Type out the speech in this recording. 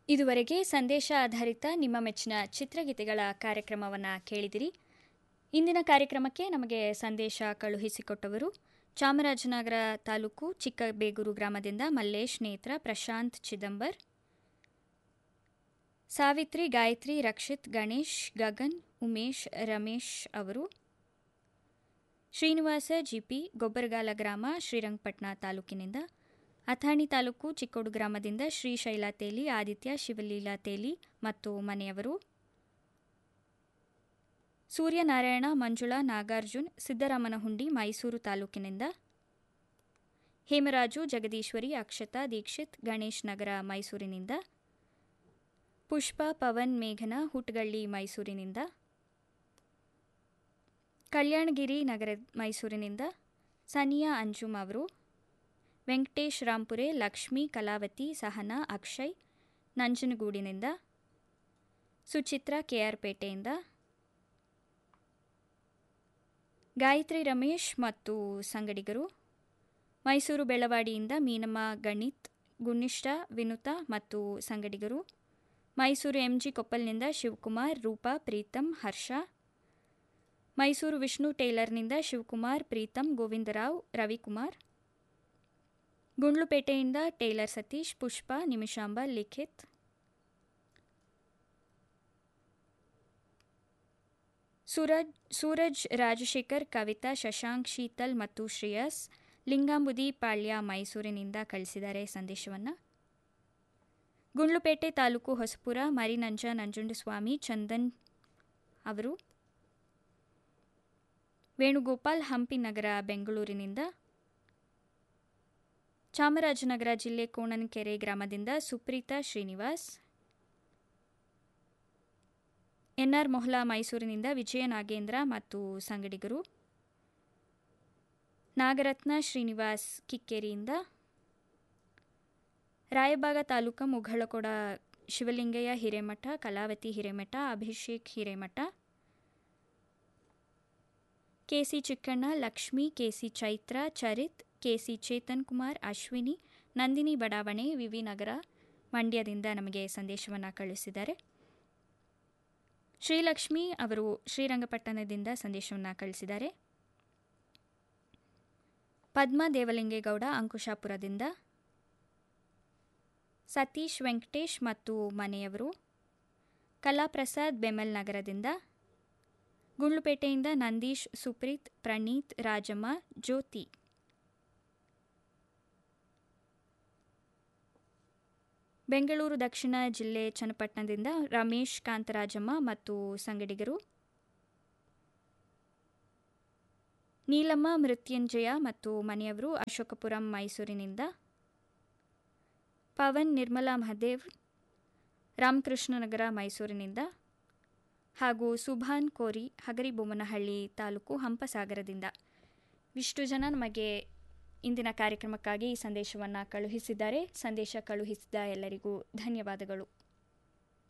ಇದುವರೆಗೆ ಸಂದೇಶ ಆಧಾರಿತ ನಿಮ್ಮ ಮೆಚ್ಚಿನ ಚಿತ್ರಗೀತೆಗಳ ಕಾರ್ಯಕ್ರಮವನ್ನು ಕೇಳಿದಿರಿ ಇಂದಿನ ಕಾರ್ಯಕ್ರಮಕ್ಕೆ ನಮಗೆ ಸಂದೇಶ ಕಳುಹಿಸಿಕೊಟ್ಟವರು ಚಾಮರಾಜನಗರ ತಾಲೂಕು ಚಿಕ್ಕಬೇಗೂರು ಗ್ರಾಮದಿಂದ ಮಲ್ಲೇಶ್ ನೇತ್ರ ಪ್ರಶಾಂತ್ ಚಿದಂಬರ್ ಸಾವಿತ್ರಿ ಗಾಯತ್ರಿ ರಕ್ಷಿತ್ ಗಣೇಶ್ ಗಗನ್ ಉಮೇಶ್ ರಮೇಶ್ ಅವರು ಶ್ರೀನಿವಾಸ ಜಿಪಿ ಗೊಬ್ಬರಗಾಲ ಗ್ರಾಮ ಶ್ರೀರಂಗಪಟ್ಟಣ ತಾಲೂಕಿನಿಂದ ಅಥಾಣಿ ತಾಲೂಕು ಚಿಕ್ಕೋಡು ಗ್ರಾಮದಿಂದ ಶ್ರೀಶೈಲ ತೇಲಿ ಆದಿತ್ಯ ಶಿವಲೀಲಾ ತೇಲಿ ಮತ್ತು ಮನೆಯವರು ಸೂರ್ಯನಾರಾಯಣ ಮಂಜುಳಾ ನಾಗಾರ್ಜುನ್ ಸಿದ್ದರಾಮನಹುಂಡಿ ಮೈಸೂರು ತಾಲೂಕಿನಿಂದ ಹೇಮರಾಜು ಜಗದೀಶ್ವರಿ ಅಕ್ಷತಾ ದೀಕ್ಷಿತ್ ಗಣೇಶ್ ನಗರ ಮೈಸೂರಿನಿಂದ ಪುಷ್ಪ ಪವನ್ ಮೇಘನ ಹುಟ್ಗಳ್ಳಿ ಮೈಸೂರಿನಿಂದ ಕಲ್ಯಾಣಗಿರಿ ನಗರ ಮೈಸೂರಿನಿಂದ ಸನಿಯಾ ಅಂಜುಮ್ ಅವರು ವೆಂಕಟೇಶ್ ರಾಂಪುರೆ ಲಕ್ಷ್ಮೀ ಕಲಾವತಿ ಸಹನಾ ಅಕ್ಷಯ್ ನಂಜನಗೂಡಿನಿಂದ ಸುಚಿತ್ರ ಕೆಆರ್ ಪೇಟೆಯಿಂದ ಗಾಯತ್ರಿ ರಮೇಶ್ ಮತ್ತು ಸಂಗಡಿಗರು ಮೈಸೂರು ಬೆಳವಾಡಿಯಿಂದ ಮೀನಮ್ಮ ಗಣಿತ್ ಗುನ್ನಿಷ್ಟ ವಿನುತಾ ಮತ್ತು ಸಂಗಡಿಗರು ಮೈಸೂರು ಎಂಜಿ ಕೊಪ್ಪಲ್ನಿಂದ ಶಿವಕುಮಾರ್ ರೂಪಾ ಪ್ರೀತಂ ಹರ್ಷ ಮೈಸೂರು ವಿಷ್ಣು ಟೇಲರ್ನಿಂದ ಶಿವಕುಮಾರ್ ಪ್ರೀತಂ ಗೋವಿಂದರಾವ್ ರವಿಕುಮಾರ್ ಗುಂಡ್ಲುಪೇಟೆಯಿಂದ ಟೇಲರ್ ಸತೀಶ್ ಪುಷ್ಪ ನಿಮಿಷಾಂಬ ಲಿಖಿತ್ ಸೂರಜ್ ಸೂರಜ್ ರಾಜಶೇಖರ್ ಕವಿತಾ ಶಶಾಂಕ್ ಶೀತಲ್ ಮತ್ತು ಶ್ರೇಯಸ್ ಲಿಂಗಾಂಬುದಿ ಪಾಳ್ಯ ಮೈಸೂರಿನಿಂದ ಕಳಿಸಿದ್ದಾರೆ ಸಂದೇಶವನ್ನು ಗುಂಡ್ಲುಪೇಟೆ ತಾಲೂಕು ಹೊಸಪುರ ಮರಿನಂಜ ನಂಜುಂಡಸ್ವಾಮಿ ಚಂದನ್ ಅವರು ವೇಣುಗೋಪಾಲ್ ಹಂಪಿ ನಗರ ಬೆಂಗಳೂರಿನಿಂದ ಚಾಮರಾಜನಗರ ಜಿಲ್ಲೆ ಕೋಣನಕೆರೆ ಗ್ರಾಮದಿಂದ ಸುಪ್ರೀತಾ ಶ್ರೀನಿವಾಸ್ ಎನ್ಆರ್ ಮೊಹಲಾ ಮೈಸೂರಿನಿಂದ ವಿಜಯ ನಾಗೇಂದ್ರ ಮತ್ತು ಸಂಗಡಿಗರು ನಾಗರತ್ನ ಶ್ರೀನಿವಾಸ್ ಕಿಕ್ಕೇರಿಯಿಂದ Raybag taluk Mughalkoda Shivalingaiah Hiremath Kalavathi Hiremath Abhishek Hiremath K C Chikkanna Lakshmi K C Chaitra Charith K C Chetan Kumar Ashwini Nandini ಬಡಾವಣೆ ವಿವಿ ನಗರ ಮಂಡ್ಯದಿಂದ ನಮಗೆ ಸಂದೇಶವನ್ನು ಕಳಿಸಿದ್ದಾರೆ ಶ್ರೀಲಕ್ಷ್ಮಿ ಅವರು ಶ್ರೀರಂಗಪಟ್ಟಣದಿಂದ ಸಂದೇಶವನ್ನು ಕಳಿಸಿದ್ದಾರೆ ಪದ್ಮಾ ದೇವಲಿಂಗೇಗೌಡ ಅಂಕುಶಾಪುರದಿಂದ ಸತೀಶ್ ವೆಂಕಟೇಶ್ ಮತ್ತು ಮನೆಯವರು ಕಲಾಪ್ರಸಾದ್ ಬೆಮಲ್ ನಗರದಿಂದ ಗುಂಡ್ಲುಪೇಟೆಯಿಂದ ನಂದೀಶ್ ಸುಪ್ರೀತ್ ಪ್ರಣೀತ್ ರಾಜಮ್ಮ ಜ್ಯೋತಿ ಬೆಂಗಳೂರು ದಕ್ಷಿಣ ಜಿಲ್ಲೆ ಚನ್ನಪಟ್ಟಣದಿಂದ ರಮೇಶ್ ಕಾಂತರಾಜಮ್ಮ ಮತ್ತು ಸಂಗಡಿಗರು ನೀಲಮ್ಮ ಮೃತ್ಯುಂಜಯ ಮತ್ತು ಮನೆಯವರು ಅಶೋಕಪುರಂ ಮೈಸೂರಿನಿಂದ ಪವನ್ ನಿರ್ಮಲಾ ಮಹದೇವ್ ರಾಮಕೃಷ್ಣನಗರ ಮೈಸೂರಿನಿಂದ ಹಾಗೂ ಸುಭಾನ್ ಕೋರಿ ಹಗರಿಬೊಮ್ಮನಹಳ್ಳಿ ತಾಲೂಕು ಹಂಪಸಾಗರದಿಂದ ಇಷ್ಟು ಜನ ನಮಗೆ ಇಂದಿನ ಕಾರ್ಯಕ್ರಮಕ್ಕಾಗಿ ಈ ಸಂದೇಶವನ್ನು ಕಳುಹಿಸಿದ್ದಾರೆ ಸಂದೇಶ ಕಳುಹಿಸಿದ ಎಲ್ಲರಿಗೂ ಧನ್ಯವಾದಗಳು